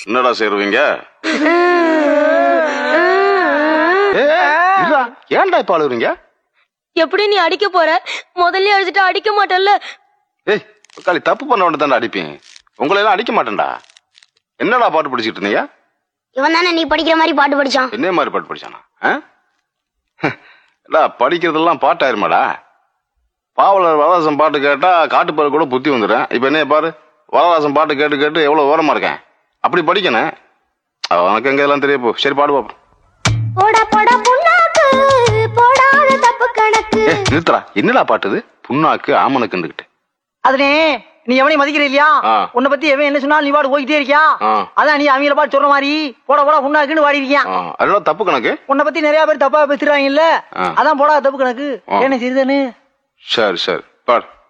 என்னடா சேருவீங்க ஏன்டா இப்ப அழுகுறீங்க எப்படி நீ அடிக்க போற முதல்ல அழுதுட்டு அடிக்க மாட்டல்ல ஏய் காலி தப்பு பண்ண வேண்டியதாண்டா அடிப்பேன் உங்களை எல்லாம் அடிக்க மாட்டேன்டா என்னடா பாட்டு படிச்சிட்டு இருந்தீங்க இவன் தானே நீ படிக்கிற மாதிரி பாட்டு படிச்சான் என்ன மாதிரி பாட்டு படிச்சானா ஆ? இல்ல படிக்கிறதெல்லாம் பாட்டாயிருமாடா பாவலர் வரதாசன் பாட்டு கேட்டா காட்டுப்பாரு கூட புத்தி வந்துடுறேன் இப்ப என்ன பாரு வரதாசன் பாட்டு கேட்டு கேட்டு எவ்வளவு ஓரமா இருக்கேன் அப்படி படிக்கணும் உனக்கு எங்க எல்லாம் தெரிய போ சரி பாடு பாப்போம் போடா போடா புண்ணாக்கு போடாத தப்பு கணக்கு ஏ நிறுத்தடா என்னடா பாட்டுது புண்ணாக்கு ஆமனுக்குண்டுகிட்டு அதுனே நீ எவனையும் மதிக்கிற இல்லையா ஆ. உன்னை பத்தி எவன் என்ன சொன்னாலும் நீ பாட்டு போய்கிட்டே இருக்கியா ஆ. அதான் நீ அவங்கள பாட்டு சொல்ற மாதிரி போட போடா புண்ணாக்குன்னு வாடி இருக்கியா ஆ, அதெல்லாம் தப்பு கணக்கு உன்னை பத்தி நிறைய பேர் தப்பா பேசுறாங்க இல்ல ஆ. அதான் போடா தப்பு கணக்கு ஆ. என்ன சிறிதனு சரி சரி பாடு